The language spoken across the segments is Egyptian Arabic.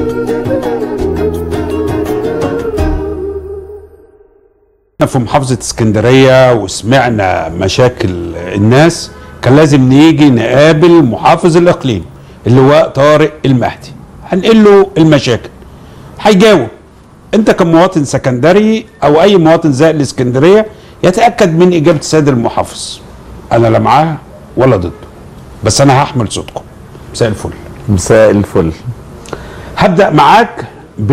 احنا في محافظة اسكندرية وسمعنا مشاكل الناس كان لازم نيجي نقابل محافظ الاقليم اللواء طارق المهدي هنقول له المشاكل هيجاوب انت كمواطن سكندري او اي مواطن زائر الاسكندرية يتأكد من اجابة السيد المحافظ انا لا معاه ولا ضده بس انا هحمل صوتكم مساء الفل مساء الفل هبدأ معاك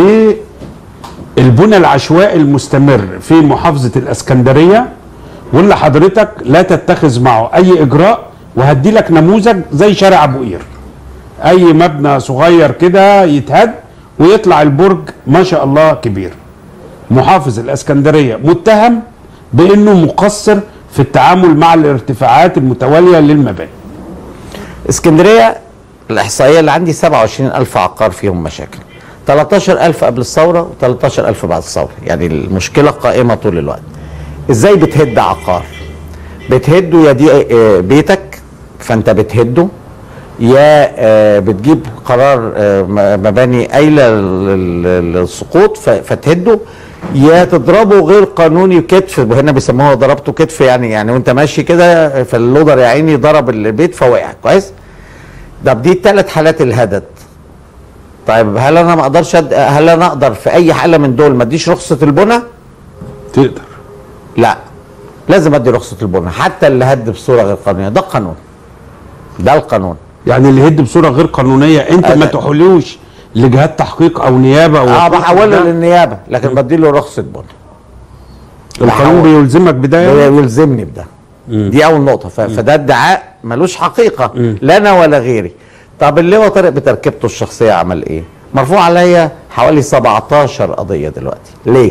بالبنى العشوائي المستمر في محافظة الاسكندرية واللي حضرتك لا تتخذ معه اي اجراء وهدي لك نموذج زي شارع ابو قير اي مبنى صغير كده يتهد ويطلع البرج ما شاء الله كبير محافظ الاسكندرية متهم بانه مقصر في التعامل مع الارتفاعات المتوالية للمباني اسكندريه الاحصائيه اللي عندي 27000 عقار فيهم مشاكل 13000 قبل الثوره و13000 بعد الثوره يعني المشكله قائمه طول الوقت ازاي بتهد عقار بتهده يا دي آه، بيتك فانت بتهده يا آه، بتجيب قرار آه، م- مباني قايله لل- لل- للسقوط ف- فتهده يا تضربه غير قانوني كتف هنا بيسموها ضربته كتف يعني يعني وانت ماشي كده فاللودر يا عيني ضرب البيت فوقع كويس ده دي الثلاث حالات الهدد طيب هل انا ما اقدرش أد... هل انا اقدر في اي حاله من دول ما اديش رخصه البنى تقدر لا لازم ادي رخصه البنى حتى اللي هد بصوره غير قانونيه ده القانون ده القانون يعني اللي يهد بصوره غير قانونيه انت ما أنا- تحولوش لجهات تحقيق او نيابه او اه بحوله للنيابه لكن بدي له رخصه بنى القانون بحول. بيلزمك بده ده يعني؟ يلزمني بده دي اول نقطه ف... فده ادعاء ملوش حقيقه لا انا ولا غيري طب اللي هو طارق بتركيبته الشخصيه عمل ايه مرفوع عليا حوالي 17 قضيه دلوقتي ليه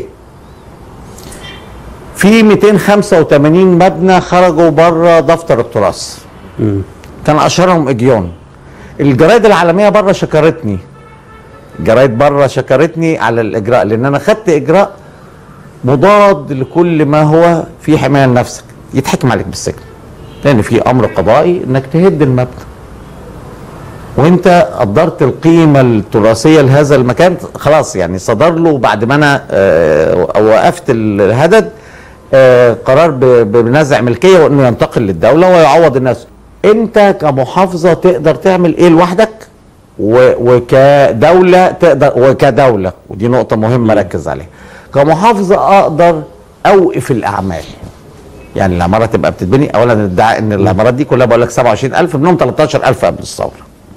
في 285 مبنى خرجوا بره دفتر التراث كان اشهرهم اجيون الجرايد العالميه بره شكرتني الجرايد بره شكرتني على الاجراء لان انا خدت اجراء مضاد لكل ما هو في حمايه لنفسك يتحكم عليك بالسجن لان في امر قضائي انك تهد المبنى وانت قدرت القيمه التراثيه لهذا المكان خلاص يعني صدر له بعد ما انا آه، وقفت الهدد آه، قرار ب- ب- بنزع ملكيه وانه ينتقل للدوله ويعوض الناس انت كمحافظه تقدر تعمل ايه لوحدك و- وكدوله تقدر وكدوله ودي نقطه مهمه ركز عليها كمحافظه اقدر اوقف الاعمال يعني العماره تبقى بتتبني اولا الادعاء ان العمارات دي كلها بقول لك 27000 منهم 13000 قبل الثوره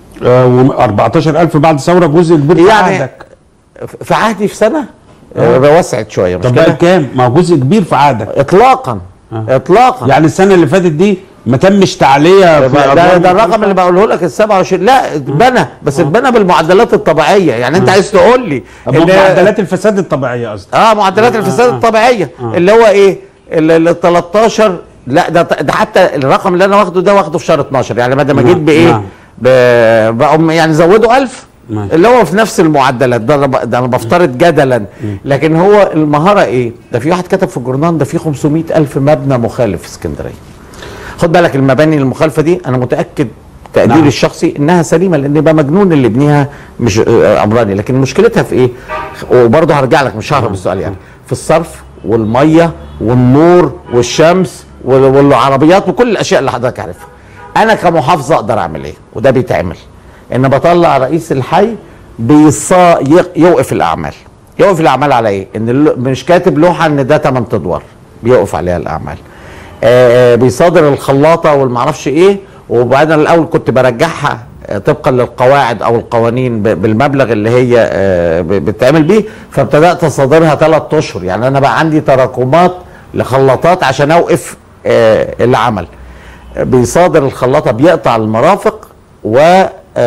آه و14000 بعد ثوره جزء كبير في يعني عهدك في عهدي في سنه آه. وسعت شويه مش طب بقى كده كام؟ ما هو جزء كبير في عهدك اطلاقا اطلاقا يعني السنه اللي فاتت دي ما تمش تعليه في ده, أدوار ده الرقم مختلفة؟ اللي بقوله لك ال 27 لا اتبنى بس اتبنى بالمعدلات الطبيعيه يعني انت عايز تقول لي طب إن- معدلات الفساد الطبيعيه قصدي اه معدلات الفساد الطبيعيه اللي هو ايه ال ال 13 لا ده ده حتى الرقم اللي انا واخده ده واخده في شهر 12 يعني بدل ما نعم، جيت بايه نعم. ب- بقوا يعني زودوا 1000 ماشي. اللي هو في نفس المعدلات ده أنا ب- ده انا بفترض جدلا لكن هو المهاره ايه ده في واحد كتب في الجورنال ده في 500 الف مبنى مخالف في اسكندريه خد بالك المباني المخالفه دي انا متاكد تقديري نعم. الشخصي انها سليمه لان يبقى مجنون اللي يبنيها مش آه، امراني لكن مشكلتها في ايه وبرضه هرجع لك مش ههرب السؤال يعني في الصرف والميه والنور والشمس وال- والعربيات وكل الاشياء اللي حضرتك عارفها انا كمحافظه اقدر اعمل ايه وده بيتعمل ان بطلع رئيس الحي بيصا يق- يوقف الاعمال يوقف الاعمال على ايه ان اللو- مش كاتب لوحه ان ده 8 ادوار بيوقف عليها الاعمال آه، بيصادر الخلاطه والمعرفش ايه وبعدين الاول كنت برجعها آه، طبقا للقواعد او القوانين ب- بالمبلغ اللي هي آه، ب- بتتعمل بيه فابتدات اصادرها ثلاث اشهر يعني انا بقى عندي تراكمات لخلاطات عشان اوقف آه، العمل آه، بيصادر الخلاطه بيقطع المرافق و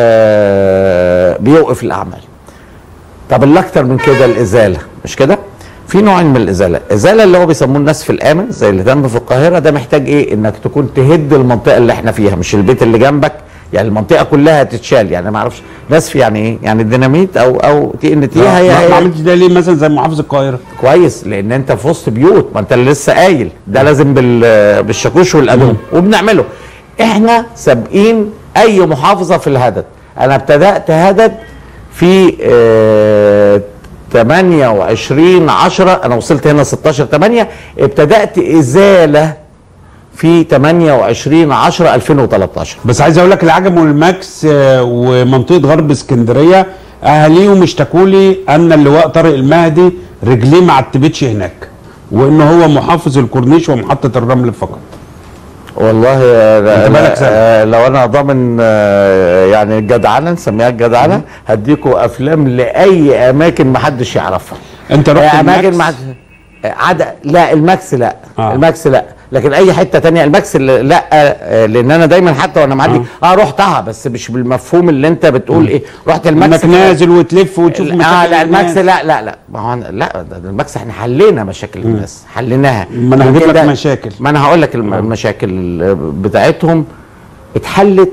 آه، بيوقف الاعمال طب اللي اكتر من كده الازاله مش كده في نوعين من الازاله ازاله اللي هو بيسموه النسف الامن زي اللي تم في القاهره ده محتاج ايه انك تكون تهد المنطقه اللي احنا فيها مش البيت اللي جنبك يعني المنطقه كلها تتشال يعني ما اعرفش نسف يعني ايه يعني الديناميت او او تي ان تي ما هي, ما هي عملتش ده ليه مثلا زي محافظ القاهره كويس لان انت في وسط بيوت ما انت اللي لسه قايل ده لازم بال- بالشاكوش والقانون وبنعمله احنا سابقين اي محافظه في الهدد انا ابتدات هدد في آه 28 10 انا وصلت هنا 16 8 ابتدات ازاله في 28 10 2013 بس عايز اقول لك العجم والماكس آه، ومنطقه غرب اسكندريه اهاليهم اشتكوا لي ان اللواء طارق المهدي رجليه ما عتبتش هناك وان هو محافظ الكورنيش ومحطه الرمل فقط والله آه، أنت بالك لا- سنة. آه، لو انا ضامن آه، يعني الجدعنه نسميها الجدعنه هديكوا افلام لاي اماكن ما حدش يعرفها انت رحت آه، اماكن الماكس؟ ما حد- آه، عدا لا الماكس لا آه. آه. الماكس لا لكن اي حته تانية الماكس ل- لا آه، لان انا دايما حتى وانا معدي اه, آه رحتها بس مش بالمفهوم اللي انت بتقول ايه رحت الماكس انك نازل وتلف وتشوف اه مشاكل لا الماكس الناس. لا لا لا ما هو أنا- لا ده الماكس احنا حلينا مشاكل الناس حليناها ما أنا هجيب لك كده- مشاكل. ما انا هقول لك الم- المشاكل بتاعتهم اتحلت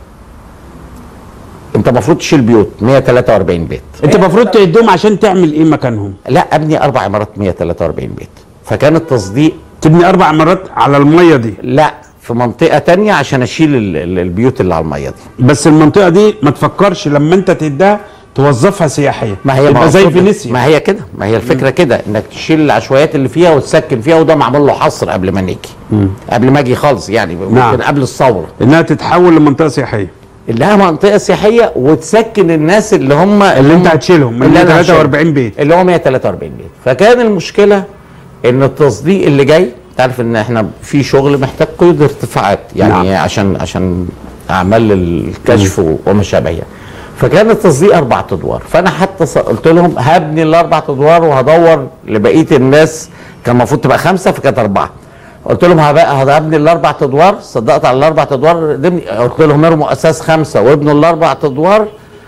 انت المفروض تشيل بيوت 143 بيت انت المفروض تعدهم عشان تعمل ايه مكانهم لا ابني اربع عمارات 143 بيت فكان التصديق تبني اربع مرات على الميه دي لا في منطقه تانية عشان اشيل ال- ال- البيوت اللي على الميه دي بس المنطقه دي ما تفكرش لما انت تديها توظفها سياحيه ما هي تبقى زي مقصود- فينيسيا ما هي كده ما هي الفكره كده انك تشيل العشوائيات اللي فيها وتسكن فيها وده معمول له حصر قبل ما نيجي قبل ما اجي خالص يعني ممكن نعم. قبل الثوره انها تتحول لمنطقه سياحيه اللي هي منطقه سياحيه وتسكن الناس اللي هم اللي انت هتشيلهم من اللي أنا 43 هشيلهم. بيت اللي هو 143 بيت فكان المشكله ان التصديق اللي جاي تعرف ان احنا في شغل محتاج قيود ارتفاعات يعني نعم. نعم. عشان عشان اعمال الكشف وما شابه يعني. فكان التصديق اربع ادوار فانا حتى ص- قلت لهم هبني الاربع ادوار وهدور لبقيه الناس كان المفروض تبقى خمسه فكانت اربعه قلت لهم هبقى هبني الاربع ادوار صدقت على الاربع ادوار دبني قلت لهم ارموا اساس خمسه وابنوا الاربع ادوار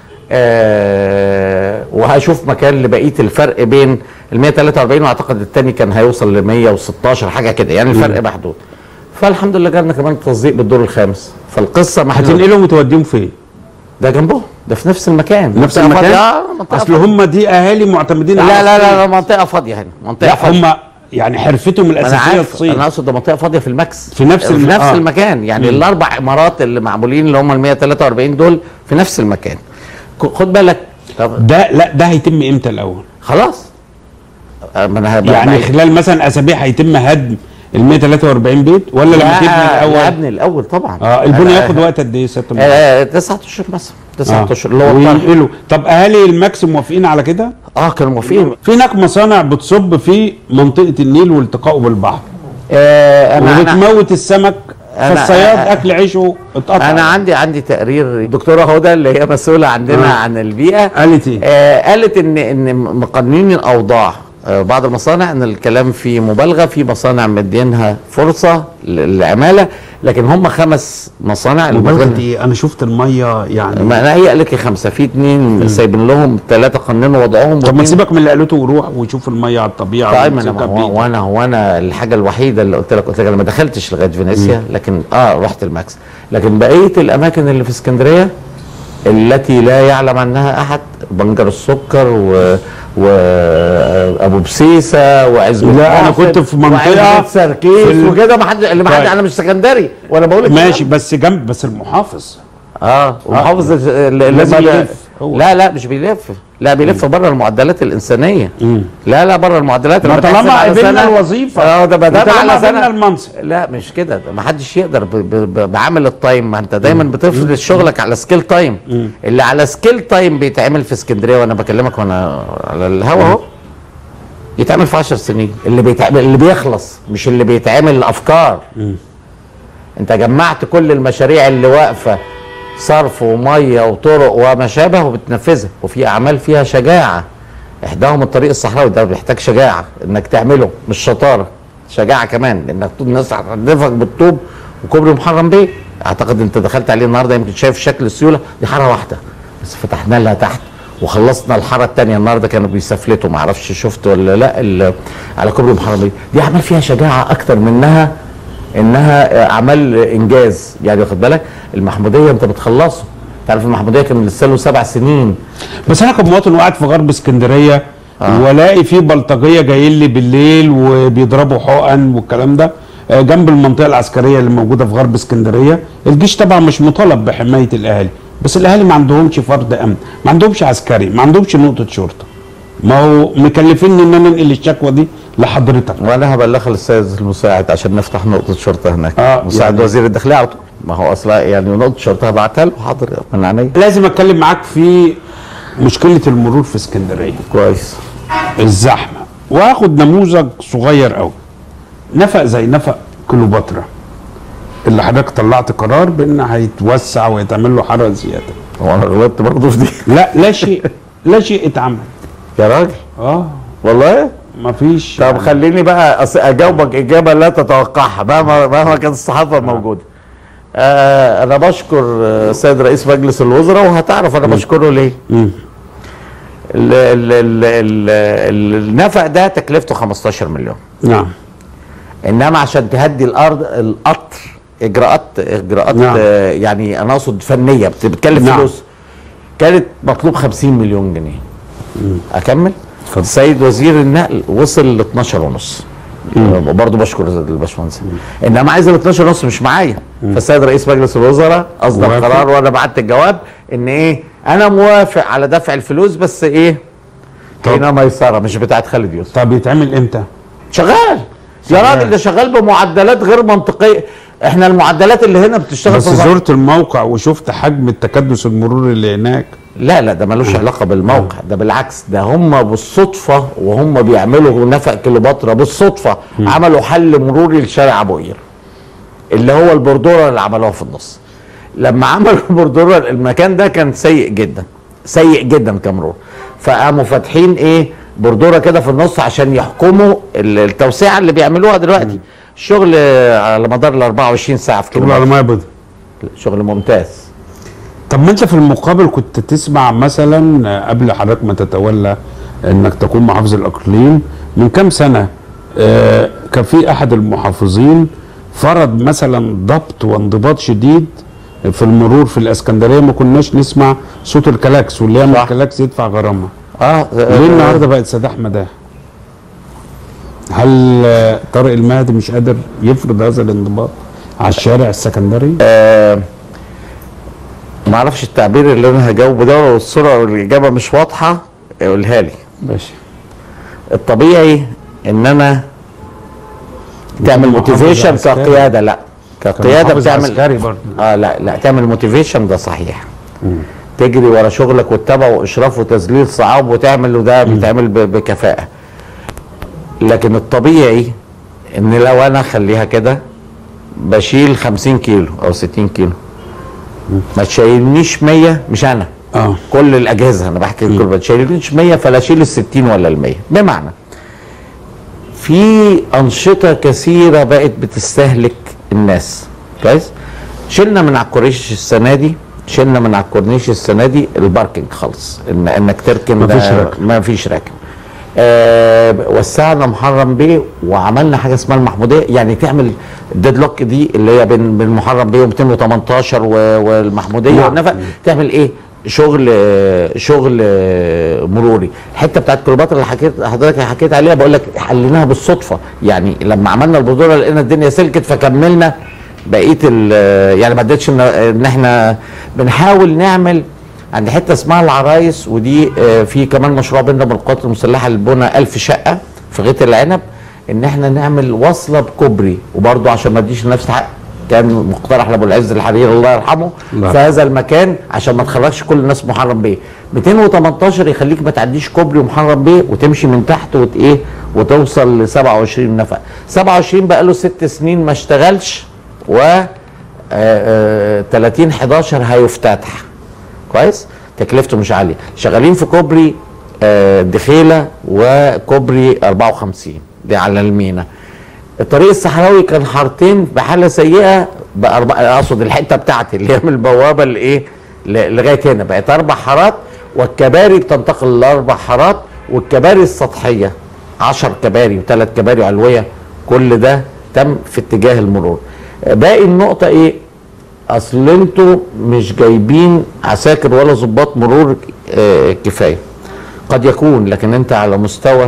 آه وهشوف مكان لبقيه الفرق بين ال 143 واعتقد الثاني كان هيوصل ل 116 حاجه كده يعني الفرق محدود فالحمد لله جالنا كمان تصديق بالدور الخامس فالقصه محلوله هتنقلهم وتوديهم فين؟ ده جنبه ده في نفس المكان نفس منطقة المكان؟ فاضية. آه، منطقة اصل فاضية. هم دي اهالي معتمدين على لا لا الصين. لا, لا منطقه فاضيه هنا منطقه لا فاضيه هم يعني حرفتهم ما انا الاساسيه عارف الصين انا اقصد ده منطقه فاضيه في الماكس في نفس في الم- نفس آه. المكان يعني الاربع عمارات اللي معمولين اللي هم ال 143 دول في نفس المكان ك- خد بالك طب ده لا ده هيتم امتى الاول؟ خلاص آه، ما انا هبقى يعني بعيد. خلال مثلا اسابيع هيتم هدم ال 143 بيت ولا لما تبني لا الاول؟ لا ابني الاول طبعا اه البنى أنا- ياخد وقت قد ايه يا سياده المهندس؟ آه، تسعة اشهر مثلا تسعة آه. اشهر اللي هو الطرح. وينقلوا طب اهالي الماكس موافقين على كده؟ اه كانوا موافقين في هناك مصانع بتصب في منطقه النيل والتقائه بالبحر آه انا انا وبتموت السمك أنا- فالصياد أنا- اكل عيشه اتقطع انا عندي عندي تقرير الدكتوره هدى اللي هي مسؤوله عندنا آه. عن البيئه قالت ايه؟ آه قالت ان ان مقننين الاوضاع آه بعض المصانع ان الكلام فيه مبالغه في مصانع مدينها فرصه للعماله لكن هم خمس مصانع اللي مبالغه مدينها- ايه؟ انا شفت الميه يعني ما انا هي قالت لي خمسه في اتنين سايبين لهم ثلاثه قننوا وضعهم طب ما واتنين- تسيبك من اللي قالته وروح وشوف الميه على الطبيعه طيب انا وامسكها هو بإيدك. وانا هو انا الحاجه الوحيده اللي قلت لك قلت لك انا ما دخلتش لغايه فينيسيا لكن اه رحت الماكس لكن بقيه الاماكن اللي في اسكندريه التي لا يعلم عنها احد بنجر السكر و وابو بسيسه وعزبه لا، أنا ناصر كنت في منطقة وعزبة سركيس في ال- وكده ما حد اللي ما حد طيب. انا مش سكندري وانا بقول لك ماشي بس جنب بس المحافظ اه ومحافظ ال- ال- لازم لما- يلف هو. لا لا مش بيلف لا بيلف بره المعدلات الانسانيه مم. لا لا بره المعدلات ما اللي بتحسب طالما على قبلنا سنة- الوظيفة. اه ده ما دام وطالما على قبلنا سنه المنصب. لا مش كده ده ما حدش يقدر ب- ب- ب- بعمل التايم ما انت دايما بتفرض شغلك على سكيل تايم اللي على سكيل تايم بيتعمل في اسكندريه وانا بكلمك وانا على الهوا اهو يتعمل في 10 سنين اللي بيتعمل اللي بيخلص مش اللي بيتعمل الافكار انت جمعت كل المشاريع اللي واقفه صرف وميه وطرق وما شابه وبتنفذها وفي اعمال فيها شجاعه احداهم الطريق الصحراوي ده بيحتاج شجاعه انك تعمله مش شطاره شجاعه كمان انك طول الناس هتدفك بالطوب وكوبري محرم بيه اعتقد انت دخلت عليه النهارده يمكن شايف شكل السيوله دي حاره واحده بس فتحنا لها تحت وخلصنا الحاره الثانيه النهارده كانوا بيسفلتوا ما اعرفش شفت ولا لا ال- على كوبري محرم بيه دي اعمال فيها شجاعه اكتر منها انها اعمال انجاز يعني واخد بالك المحموديه انت بتخلصه تعرف المحموديه كان لسه له سبع سنين بس انا كمواطن قاعد في غرب اسكندريه آه. والاقي في بلطجيه جايين لي بالليل وبيضربوا حقن والكلام ده آه، جنب المنطقه العسكريه اللي موجوده في غرب اسكندريه الجيش طبعا مش مطالب بحمايه الاهالي بس الاهالي ما عندهمش فرد امن ما عندهمش عسكري ما عندهمش نقطه شرطه ما هو مكلفيني ان انا انقل الشكوى دي لحضرتك وانا هبلغها للسيد المساعد عشان نفتح نقطه شرطه هناك آه، مساعد يعني- وزير الداخليه على طول ما هو اصلا يعني نقطه شرطه هبعتها له حاضر من عينيا لازم اتكلم معاك في مشكله المرور في اسكندريه كويس الزحمه واخد نموذج صغير قوي نفق زي نفق كليوباترا اللي حضرتك طلعت قرار بان هيتوسع ويتعمل له حاره زياده هو انا غلطت برضه في دي لا لا شيء لا شيء اتعمل يا راجل اه والله مفيش طب خليني بقى أص- اجاوبك اجابه لا تتوقعها مهما مهما كانت الصحافه موجوده آه انا بشكر آه، السيد رئيس مجلس الوزراء وهتعرف انا بشكره ليه مم. ال ال ال ال النفق ده تكلفته 15 مليون نعم انما عشان تهدي الارض القطر اجراءات اجراءات نعم. آه يعني انا اقصد فنيه بت- بتكلف نعم. فلوس كانت مطلوب 50 مليون جنيه اكمل السيد وزير النقل وصل ل 12 ونص وبرضه بشكر الباشمهندس انما عايز ال 12 ونص مش معايا فالسيد رئيس مجلس الوزراء اصدر وافق. قرار وانا بعت الجواب ان ايه انا موافق على دفع الفلوس بس ايه طب. هنا ميسره مش بتاعت خالد يوسف طب يتعمل امتى؟ شغال يا راجل ده شغال بمعدلات غير منطقيه احنا المعدلات اللي هنا بتشتغل بس في الصحراء. زرت الموقع وشفت حجم التكدس المرور اللي هناك لا لا ده ملوش علاقه بالموقع ده بالعكس ده هم بالصدفه وهم بيعملوا نفق كليوباترا بالصدفه عملوا حل مروري لشارع ابو قير اللي هو البردوره اللي عملوها في النص لما عملوا البردوره المكان ده كان سيء جدا سيء جدا كمرور فقاموا فاتحين ايه بردوره كده في النص عشان يحكموا ال- التوسعه اللي بيعملوها دلوقتي شغل على مدار ال 24 ساعه في تقول على كيلومتر ميه بيضاء شغل ممتاز طب ما انت في المقابل كنت تسمع مثلا آه، قبل حضرتك ما تتولى انك تكون محافظ الاقليم من كام سنه آه، كان في احد المحافظين فرض مثلا ضبط وانضباط شديد في المرور في الاسكندريه ما كناش نسمع صوت الكلاكس واللي يعمل صح. الكلاكس يدفع غرامه اه ليه النهارده بقت سداح مداح؟ هل آه، طارق المهدي مش قادر يفرض هذا الانضباط على الشارع السكندري؟ آه ما اعرفش التعبير اللي انا هجاوبه ده لو الصوره والاجابه مش واضحه قولها لي ماشي الطبيعي ان انا تعمل محافظ موتيفيشن عسكري. كقياده لا كقياده محافظ بتعمل عسكري برضه. اه لا لا تعمل موتيفيشن ده صحيح تجري ورا شغلك وتتابعه واشراف وتذليل صعاب وتعمل وده بيتعمل ب- بكفاءه لكن الطبيعي ان لو انا اخليها كده بشيل 50 كيلو او 60 كيلو ما تشيلنيش 100 مش انا اه كل الاجهزه انا بحكي لكل ما تشيلنيش 100 فلا اشيل ال 60 ولا ال 100 بمعنى في انشطه كثيره بقت بتستهلك الناس كويس شلنا من على الكورنيش السنه دي شلنا من على الكورنيش السنه دي الباركينج خالص إن انك تركن مفيش ده- راكن. ما فيش راكن آه وسعنا محرم بيه وعملنا حاجه اسمها المحموديه يعني تعمل الديدلوك دي اللي هي بين بين محرم بيه و218 والمحموديه نعم. والنفق تعمل ايه؟ شغل شغل مروري الحته بتاعت كليوباترا اللي حكيت حضرتك حكيت عليها بقول لك حليناها بالصدفه يعني لما عملنا البذوره لقينا الدنيا سلكت فكملنا بقيه ال- يعني ما اديتش ان إن احنا بنحاول نعمل عند حته اسمها العرايس ودي آه، في كمان مشروع بيننا وبين القوات المسلحه للبنى ألف شقه في غيط العنب ان احنا نعمل وصله بكوبري وبرضه عشان ما اديش لنفسي حق كان مقترح لابو العز الحريري الله يرحمه الله في هذا المكان عشان ما تخرجش كل الناس محرم بيه 218 يخليك ما تعديش كوبري ومحرم بيه وتمشي من تحت وت ايه وتوصل ل 27 نفق 27 بقى له ست سنين ما اشتغلش و آه، آه، 30 11 هيفتتح كويس تكلفته مش عاليه شغالين في كوبري آه، دخيله وكوبري 54 دي على المينا الطريق الصحراوي كان حارتين بحاله سيئه بأربع اقصد الحته بتاعتي اللي هي من البوابه لايه ل- لغايه هنا بقت اربع حارات والكباري بتنتقل لاربع حارات والكباري السطحيه 10 كباري وثلاث كباري علويه كل ده تم في اتجاه المرور باقي النقطه ايه اصل انتوا مش جايبين عساكر ولا ضباط مرور آه، كفايه قد يكون لكن انت على مستوى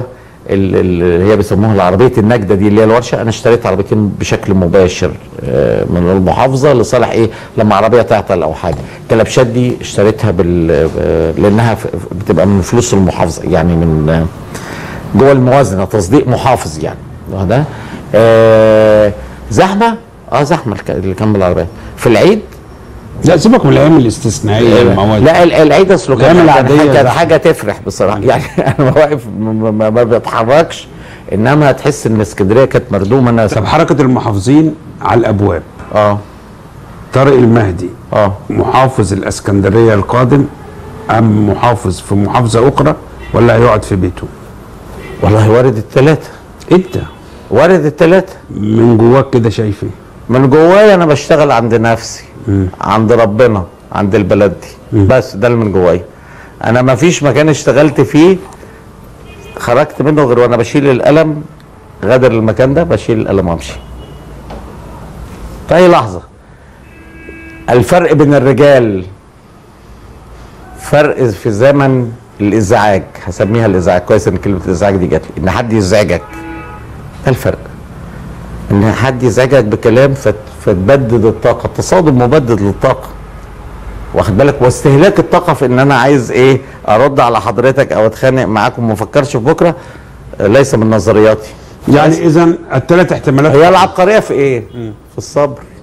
ال- اللي هي بيسموها العربيه النجده دي اللي هي الورشه انا اشتريت عربيتين بشكل مباشر آه، من المحافظه لصالح ايه لما عربيه تعطل او حاجه الكلبشات دي اشتريتها بال آه، لانها ف- بتبقى من فلوس المحافظه يعني من آه، جوه الموازنه تصديق محافظ يعني ده آه زحمه اه زحمه الك- اللي كان بالعربيه في العيد لا سيبك من الايام الاستثنائيه المواد لا ال- العيد اصله الأيام كان العادية كان- كانت زحمة. حاجه تفرح بصراحه يعني انا واقف ما, ما, ما بتحركش انما هتحس ان اسكندريه كانت مردومه ناس طب حركه المحافظين على الابواب اه طارق المهدي اه محافظ الاسكندريه القادم ام محافظ في محافظه اخرى ولا هيقعد في بيته والله وارد الثلاثه انت وارد الثلاثه من جواك كده شايف ايه من جوايا انا بشتغل عند نفسي عند ربنا عند البلد دي بس ده اللي من جوايا انا ما فيش مكان اشتغلت فيه خرجت منه غير وانا بشيل القلم غادر المكان ده بشيل القلم وامشي في اي لحظه الفرق بين الرجال فرق في زمن الازعاج هسميها الازعاج كويس ان كلمه الازعاج دي جات لي ان حد يزعجك ده الفرق ان حد يزعجك بكلام فت- فتبدد الطاقه التصادم مبدد للطاقه واخد بالك واستهلاك الطاقه في ان انا عايز ايه ارد على حضرتك او اتخانق معاك وما افكرش في بكره آه، ليس من نظرياتي يعني اذا الثلاث احتمالات هي العبقريه في ايه في الصبر